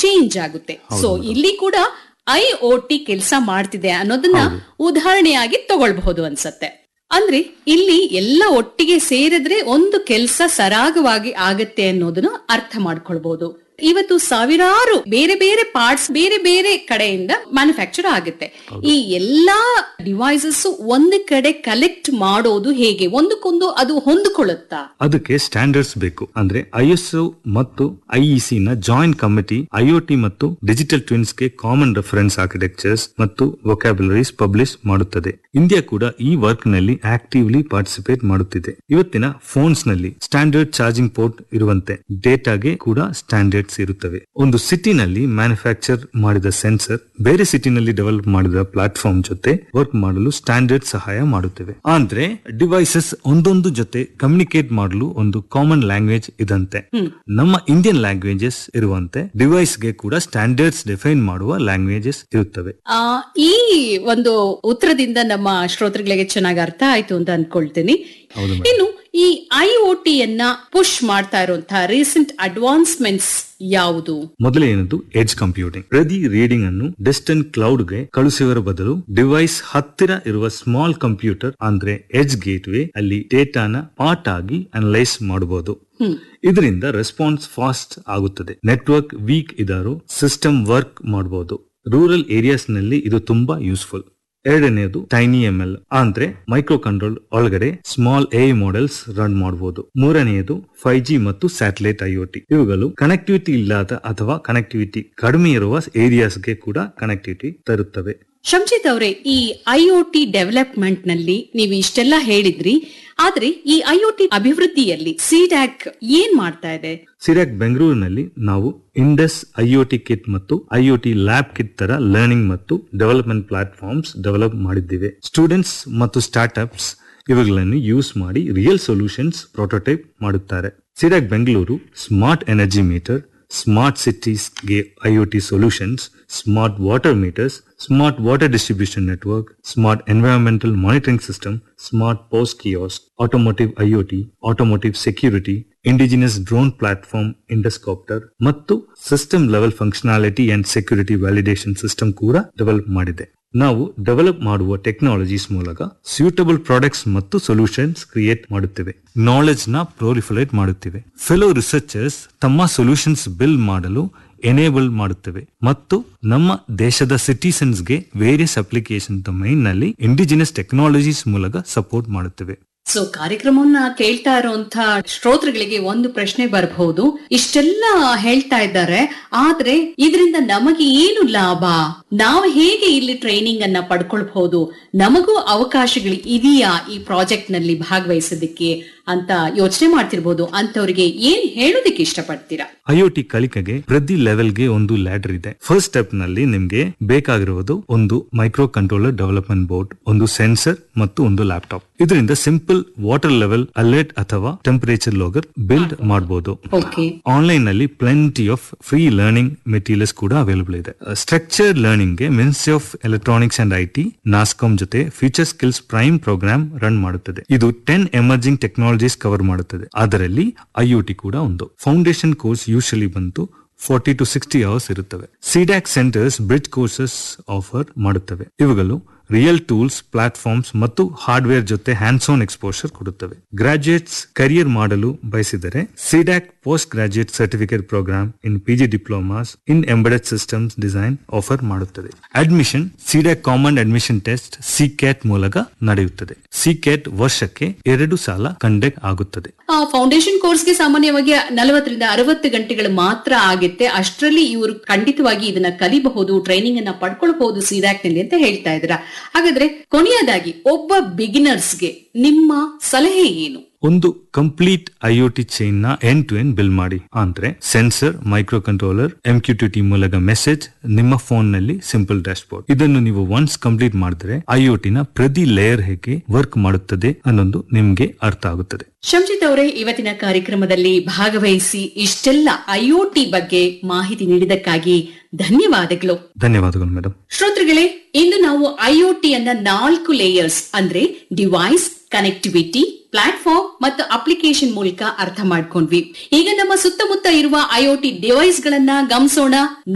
change ಆಗುತ್ತೆ so ಇಲ್ಲಿ ಕೂಡ ಐ ಒ ಟಿ ಕೆಲಸ ಮಾಡ್ತಿದೆ ಅನ್ನೋದನ್ನ ಉದಾಹರಣೆಯಾಗಿ ತಗೊಳ್ಬಹುದು ಅನ್ಸತ್ತೆ ಅಂದ್ರೆ ಇಲ್ಲಿ ಎಲ್ಲ ಒಟ್ಟಿಗೆ ಸೇರಿದ್ರೆ ಒಂದು ಕೆಲಸ ಸರಾಗವಾಗಿ ಆಗತ್ತೆ ಅನ್ನೋದನ್ನ ಅರ್ಥ ಮಾಡ್ಕೊಳ್ಬಹುದು ಇವತ್ತು ಸಾವಿರಾರು ಬೇರೆ ಬೇರೆ ಪಾರ್ಟ್ಸ್ ಬೇರೆ ಬೇರೆ ಕಡೆಯಿಂದ ಮ್ಯಾನುಫ್ಯಾಕ್ಚರ್ ಆಗುತ್ತೆ ಈ ಎಲ್ಲಾ ಡಿವೈಸಸ್ ಒಂದು ಕಡೆ ಕಲೆಕ್ಟ್ ಮಾಡೋದು ಹೇಗೆ ಒಂದಕ್ಕೊಂದು ಅದು ಹೊಂದಿಕೊಳ್ಳುತ್ತಾ ಅದಕ್ಕೆ ಸ್ಟ್ಯಾಂಡರ್ಡ್ಸ್ ಬೇಕು ಅಂದ್ರೆ ಐಎಸ್ಒ ಮತ್ತು ಐಇಸಿ ನ ಜಾಯಿಂಟ್ ಕಮಿಟಿ ಐಒಟಿ ಮತ್ತು ಡಿಜಿಟಲ್ ಟ್ವಿನ್ಸ್ ಗೆ ಕಾಮನ್ ರೆಫರೆನ್ಸ್ ಆರ್ಕಿಟೆಕ್ಚರ್ಸ್ ಮತ್ತು ವೊಕ್ಯಾಬುಲರೀಸ್ ಪಬ್ಲಿಷ್ ಮಾಡುತ್ತದೆ ಇಂಡಿಯಾ ಕೂಡ ಈ ವರ್ಕ್ ನಲ್ಲಿ ಆಕ್ಟಿವ್ಲಿ ಪಾರ್ಟಿಸಿಪೇಟ್ ಮಾಡುತ್ತಿದೆ ಇವತ್ತಿನ ಫೋನ್ಸ್ ನಲ್ಲಿ ಸ್ಟ್ಯಾಂಡರ್ಡ್ ಚಾರ್ಜಿಂಗ್ ಪೋರ್ಟ್ ಇರುವಂತೆ ಡೇಟಾಗೆ ಕೂಡ ಸ್ಟ್ಯಾಂಡರ್ಡ್ಸ್ ಇರುತ್ತವೆ ಒಂದು ಸಿಟಿನಲ್ಲಿ ಮ್ಯಾನುಫ್ಯಾಕ್ಚರ್ ಮಾಡಿದ ಸೆನ್ಸರ್ ಬೇರೆ ಸಿಟಿನಲ್ಲಿ ಡೆವಲಪ್ ಮಾಡಿದ ಪ್ಲಾಟ್ಫಾರ್ಮ್ ಜೊತೆ ವರ್ಕ್ ಮಾಡಲು ಸ್ಟ್ಯಾಂಡರ್ಡ್ ಸಹಾಯ ಮಾಡುತ್ತವೆ ಅಂದ್ರೆ ಡಿವೈಸಸ್ ಒಂದೊಂದು ಜೊತೆ ಕಮ್ಯುನಿಕೇಟ್ ಮಾಡಲು ಒಂದು ಕಾಮನ್ ಲ್ಯಾಂಗ್ವೇಜ್ ಇದಂತೆ ನಮ್ಮ ಇಂಡಿಯನ್ ಲ್ಯಾಂಗ್ವೇಜಸ್ ಇರುವಂತೆ ಡಿವೈಸ್ ಗೆ ಕೂಡ ಸ್ಟ್ಯಾಂಡರ್ಡ್ಸ್ ಡಿಫೈನ್ ಮಾಡುವ ಲ್ಯಾಂಗ್ವೇಜಸ್ ಇರುತ್ತವೆ ಆ, ಈ ಒಂದು ಉತ್ತರದಿಂದ ನಮ್ಮ ಶ್ರೋತೃಗಳಿಗೆ ಚೆನ್ನಾಗಿ ಅರ್ಥ ಆಯ್ತು ಅಂತ ಅನ್ಕೊಳ್ತೀನಿ ಹೌದು ಇನ್ನು ಈ ಐ ಒ ಟಿಯನ್ನ ಪುಷ್ ಮಾಡ್ತಾ ಇರುವಂತಹ ರೀಸೆಂಟ್ ಅಡ್ವಾನ್ಸ್ಮೆಂಟ್ಸ್ ಯಾವುದು ಮೊದಲನೇದು ಎಡ್ಜ್ ಕಂಪ್ಯೂಟಿಂಗ್ ಪ್ರತಿ ರೀಡಿಂಗ್ ಅನ್ನು ಡಿಸ್ಟೆಂಟ್ ಕ್ಲೌಡ್ ಗೆ ಕಳುಹಿಸುವ ಬದಲು ಡಿವೈಸ್ ಹತ್ತಿರ ಇರುವ ಸ್ಮಾಲ್ ಕಂಪ್ಯೂಟರ್ ಅಂದ್ರೆ ಎಡ್ಜ್ ಗೇಟ್ವೇ ಅಲ್ಲಿ ಡೇಟಾನ ಪಾರ್ಟ್ ಆಗಿ ಅನಲೈಸ್ ಮಾಡಬಹುದು ಇದರಿಂದ ರೆಸ್ಪಾನ್ಸ್ ಫಾಸ್ಟ್ ಆಗುತ್ತದೆ ನೆಟ್ವರ್ಕ್ ವೀಕ್ ಇದ್ದರೂ ಸಿಸ್ಟಮ್ ವರ್ಕ್ ಮಾಡಬಹುದು ರೂರಲ್ ಏರಿಯಾಸ್ ನಲ್ಲಿ ಇದು ತುಂಬಾ ಯೂಸ್ಫುಲ್ ಎರಡನೆಯದು ಟೈನಿ ಎಂ ಎಲ್ ಅಂದ್ರೆ ಮೈಕ್ರೋ ಕಂಟ್ರೋಲ್ ಒಳಗಡೆ ಸ್ಮಾಲ್ ಎ ಮಾಡೆಲ್ಸ್ ರನ್ ಮಾಡಬಹುದು ಮೂರನೆಯದು ಫೈವ್ ಜಿ ಮತ್ತು ಸ್ಯಾಟಲೈಟ್ ಐಒಟಿ ಇವುಗಳು ಕನೆಕ್ಟಿವಿಟಿ ಇಲ್ಲದ ಅಥವಾ ಕನೆಕ್ಟಿವಿಟಿ ಕಡಿಮೆ ಇರುವ ಏರಿಯಾಸ್ಗೆ ಕೂಡ ಕನೆಕ್ಟಿವಿಟಿ ತರುತ್ತವೆ ಶಂಜಿತ್ ಅವರೇ ಈ ಐಒಟಿ ಡೆವಲಪ್ಮೆಂಟ್ ನಲ್ಲಿ ನೀವು ಇಷ್ಟೆಲ್ಲ ಹೇಳಿದ್ರಿ ಆದ್ರೆ ಈ ಐಒಟಿ ಅಭಿವೃದ್ಧಿಯಲ್ಲಿ ಸಿಡ್ಯಾಕ್ ಏನ್ ಮಾಡ್ತಾ ಇದೆ ಸಿರಾಕ್ ಬೆಂಗಳೂರಿನಲ್ಲಿ ನಾವು ಇಂಡಸ್ ಐಒಟಿ ಕಿಟ್ ಮತ್ತು ಐಒಟಿ ಲ್ಯಾಬ್ ಕಿಟ್ ತರ ಲರ್ನಿಂಗ್ ಮತ್ತು ಡೆವಲಪ್ಮೆಂಟ್ ಪ್ಲಾಟ್ಫಾರ್ಮ್ಸ್ ಡೆವಲಪ್ ಮಾಡಿದ್ದೇವೆ ಸ್ಟೂಡೆಂಟ್ಸ್ ಮತ್ತು ಸ್ಟಾರ್ಟ್ಅಪ್ಸ್ ಇವುಗಳನ್ನು ಯೂಸ್ ಮಾಡಿ ರಿಯಲ್ ಸೊಲ್ಯೂಷನ್ಸ್ ಪ್ರೋಟೋಟೈಪ್ ಮಾಡುತ್ತಾರೆ ಸಿರಾಕ್ Bengaluru smart energy meter smart ಸಿಟೀಸ್ಗೆ IoT solutions smart water meters smart water distribution network smart environmental monitoring system smart post kiosk automotive IoT automotive security indigenous drone platform Induscopter ಮತ್ತು system level functionality and security validation system ಕೂಡ develop ಮಾಡಿದೆ ನಾವು develop ಮಾಡುವ technologies ಮೂಲಕ suitable products ಮತ್ತು solutions create ಮಾಡುತ್ತೇವೆ knowledge ನ proliferate ಮಾಡುತ್ತಿವೆ ಫೆಲೋ ರಿಸರ್ಚರ್ಸ್ ತಮ್ಮ ಸೊಲ್ಯೂಷನ್ಸ್ ಬಿಲ್ ಮಾಡಲು ಎನೇಬಲ್ ಮಾಡುತ್ತವೆ ಮತ್ತು ನಮ್ಮ ದೇಶದ ಸಿಟಿಸನ್ಸ್ಗೆ ವೇರಿಯಸ್ ಅಪ್ಲಿಕೇಶನ್ ಡೊಮೈನ್ ನಲ್ಲಿ ಇಂಡಿಜಿನಸ್ ಟೆಕ್ನಾಲಜೀಸ್ ಮೂಲಕ ಸಪೋರ್ಟ್ ಮಾಡುತ್ತವೆ ಸೊ ಕಾರ್ಯಕ್ರಮವನ್ನ ಕೇಳ್ತಾ ಇರುವಂತ ಶ್ರೋತೃಗಳಿಗೆ ಒಂದು ಪ್ರಶ್ನೆ ಬರಬಹುದು ಇಷ್ಟೆಲ್ಲ ಹೇಳ್ತಾ ಇದ್ದಾರೆ ಆದ್ರೆ ಇದರಿಂದ ನಮಗೆ ಏನು ಲಾಭ ನಾವು ಹೇಗೆ ಇಲ್ಲಿ ಟ್ರೈನಿಂಗ್ ಅನ್ನ ಪಡ್ಕೊಳ್ಬಹುದು ನಮಗೂ ಅವಕಾಶಗಳು ಇದೆಯಾ ಈ ಪ್ರಾಜೆಕ್ಟ್ ನಲ್ಲಿ ಭಾಗವಹಿಸೋದಕ್ಕೆ ಅಂತ ಯೋಚನೆ ಮಾಡ್ತಿರ್ಬೋದು ಅಂತವ್ರಿಗೆ ಏನ್ ಹೇಳೋದಕ್ಕೆ ಇಷ್ಟಪಡ್ತೀರಾ ಐಒಟಿ ಕಲಿಕೆಗೆ ಪ್ರತಿ ಲೆವೆಲ್ಗೆ ಒಂದು ಲ್ಯಾಡರ್ ಇದೆ ಫಸ್ಟ್ ಸ್ಟೆಪ್ ನಲ್ಲಿ ನಿಮ್ಗೆ ಬೇಕಾಗಿರುವುದು ಒಂದು ಮೈಕ್ರೋ ಕಂಟ್ರೋಲರ್ ಡೆವಲಪ್ಮೆಂಟ್ ಬೋರ್ಡ್ ಒಂದು ಸೆನ್ಸರ್ ಮತ್ತು ಒಂದು ಲ್ಯಾಪ್ಟಾಪ್ ಇದರಿಂದ ಸಿಂಪಲ್ ವಾಟರ್ ಲೆವೆಲ್ ಅಲರ್ಟ್ ಅಥವಾ ಟೆಂಪರೇಚರ್ ಲೋಗರ್ ಬಿಲ್ಡ್ ಮಾಡಬಹುದು ಓಕೆ ಆನ್ಲೈನ್ ನಲ್ಲಿ plenty of free learning materials ಕೂಡ ಅವೈಲಬಲ್ ಇದೆ ಸ್ಟ್ರಕ್ಚರ್ ಲರ್ನಿಂಗ್ ಗೆ ministry of electronics and IT NASSCOM ಜೊತೆ future skills prime programme run ಮಾಡುತ್ತದೆ ಇದು ಟೆನ್ ಎಮರ್ಜಿಂಗ್ ಟೆಕ್ನಾಲಜೀಸ್ ಕವರ್ ಮಾಡುತ್ತದೆ ಅದರಲ್ಲಿ ಐಒಟಿ ಕೂಡ ಒಂದು ಫೌಂಡೇಶನ್ ಕೋರ್ಸ್ ಯೂಶಲಿ ಬಂತು ಫಾರ್ಟಿ ಟು ಸಿಕ್ಸ್ಟಿ ಅವರ್ಸ್ ಇರುತ್ತವೆ CDAC centres bridge courses offer ಮಾಡುತ್ತವೆ ಇವುಗಳು ರಿಯಲ್ ಟೂಲ್ಸ್ ಪ್ಲಾಟ್ಫಾರ್ಮ್ಸ್ ಮತ್ತು ಹಾರ್ಡ್ವೇರ್ ಜೊತೆ ಹ್ಯಾಂಡ್ಸ್ ಆನ್ ಎಕ್ಸ್ಪೋಷರ್ ಕೊಡುತ್ತವೆ ಗ್ರಾಜುಯೇಟ್ಸ್ ಕರಿಯರ್ ಮಾಡಲು ಬಯಸಿದರೆ CDAC post graduate certificate programme in PG diplomas in embedded systems design offer ಮಾಡುತ್ತದೆ admission CDAC common admission test C CAT ಮೂಲಕ ನಡೆಯುತ್ತದೆ ಸಿ ಕ್ಯಾಟ್ ವರ್ಷಕ್ಕೆ ಎರಡು ಸಾಲ ಕಂಡಕ್ಟ್ ಆಗುತ್ತದೆ ಆ ಫೌಂಡೇಶನ್ ಕೋರ್ಸ್ಗೆ ಸಾಮಾನ್ಯವಾಗಿ ನಲವತ್ತರಿಂದ ಅರವತ್ತು ಗಂಟೆಗಳು ಮಾತ್ರ ಆಗುತ್ತೆ ಅಷ್ಟರಲ್ಲಿ ಇವರು ಖಂಡಿತವಾಗಿ ಇದನ್ನ ಕಲಿಬಹುದು ಟ್ರೈನಿಂಗ್ ಅನ್ನ ಪಡ್ಕೊಳ್ಬಹುದು ಸಿರಾಕ್ ನಲ್ಲಿ ಅಂತ ಹೇಳ್ತಾ ಇದ್ದೀರಾ ಹಾಗಾದ್ರೆ ಕೊನೆಯದಾಗಿ ಒಬ್ಬ ಬಿಗಿನರ್ಸ್ಗೆ ನಿಮ್ಮ ಸಲಹೆ ಏನು ಒಂದು ಕಂಪ್ಲೀಟ್ ಐಒಟಿ ಚೈನ್ ನ ಎಂಡ್ ಟು ಎಂಡ್ ಬಿಲ್ ಮಾಡಿ ಅಂದ್ರೆ ಸೆನ್ಸರ್ ಮೈಕ್ರೋ ಕಂಟ್ರೋಲರ್ ಎಂಕ್ಯೂಟಿಟಿ ಮೂಲಕ ಮೆಸೇಜ್ ನಿಮ್ಮ ಫೋನ್ ನಲ್ಲಿ ಸಿಂಪಲ್ ಡ್ಯಾಶ್ಬೋರ್ಡ್ ಇದನ್ನು ನೀವು ಒನ್ಸ್ ಕಂಪ್ಲೀಟ್ ಮಾಡಿದ್ರೆ ಐಒಟಿ ನ ಪ್ರತಿ ಲೇಯರ್ ಹೇಗೆ ವರ್ಕ್ ಮಾಡುತ್ತದೆ ಅನ್ನೊಂದು ನಿಮ್ಗೆ ಅರ್ಥ ಆಗುತ್ತದೆ ಶಂಜಿತ್ ಅವರೇ ಇವತ್ತಿನ ಕಾರ್ಯಕ್ರಮದಲ್ಲಿ ಭಾಗವಹಿಸಿ ಇಷ್ಟೆಲ್ಲ ಐಒಟಿ ಬಗ್ಗೆ ಮಾಹಿತಿ ನೀಡಿದಕ್ಕಾಗಿ ಧನ್ಯವಾದಗಳು ಧನ್ಯವಾದಗಳು ಮೇಡಮ್ ಶ್ರೋತೃಗಳೇ ಇಂದು ನಾವು ಐಒಟಿ ಅನ್ನ ನಾಲ್ಕು ಲೇಯರ್ಸ್ ಅಂದ್ರೆ ಡಿವೈಸ್ ಕನೆಕ್ಟಿವಿಟಿ ಪ್ಲಾಟ್ಫಾರ್ಮ್ ಮತ್ತು ಅಪ್ಲಿಕೇಶನ್ ಮೂಲಕ ಅರ್ಥ ಮಾಡ್ಕೊಂಡ್ವಿ ಈಗ ನಮ್ಮ ಸುತ್ತಮುತ್ತ ಇರುವ ಐಒಟಿ ಡಿವೈಸ್ ಗಳನ್ನ ಗಮನಿಸೋಣ